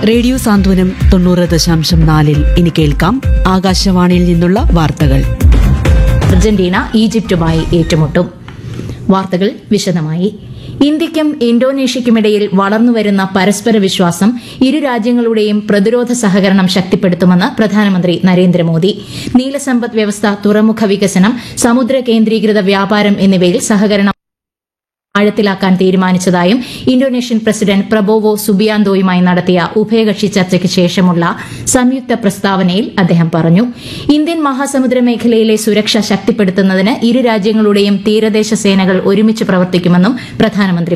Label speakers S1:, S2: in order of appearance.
S1: radio സാന്ത്വനം തൊണ്ണൂറ് ദശാംശം നാലിൽ ഇനി കേൾക്കാം ആകാശവാണിയിൽ നിന്നുള്ള വാർത്തകൾ
S2: അർജന്റീന ഈജിപ്തുമായി ഏറ്റുമുട്ടും വാർത്തകൾ വിശദമായി ഇന്ത്യയ്ക്കും ഇന്തോനേഷ്യയ്ക്കുമിടയിൽ വളർന്നുവരുന്ന പരസ്പര വിശ്വാസം ഇരു രാജ്യങ്ങളുടെയും പ്രതിരോധ സഹകരണം ശക്തിപ്പെടുത്തുമെന്ന് പ്രധാനമന്ത്രി നരേന്ദ്രമോദി നീലസമ്പദ് വ്യവസ്ഥ തുറമുഖ വികസനം സമുദ്ര കേന്ദ്രീകൃത വ്യാപാരം എന്നിവയിൽ സഹകരണം ആഴത്തിലാക്കാൻ തീരുമാനിച്ചതായും ഇന്തോനേഷ്യൻ പ്രസിഡന്റ് പ്രബോവോ സുബിയാന്തോയുമായി നടത്തിയ ഉഭയകക്ഷി ചർച്ചയ്ക്ക് ശേഷമുള്ള സംയുക്ത പ്രസ്താവനയിൽ അദ്ദേഹം പറഞ്ഞു ഇന്ത്യൻ മഹാസമുദ്ര മേഖലയിലെ സുരക്ഷ ശക്തിപ്പെടുത്തുന്നതിന് ഇരു രാജ്യങ്ങളുടെയും തീരദേശ സേനകൾ ഒരുമിച്ച് പ്രവർത്തിക്കുമെന്നും പ്രധാനമന്ത്രി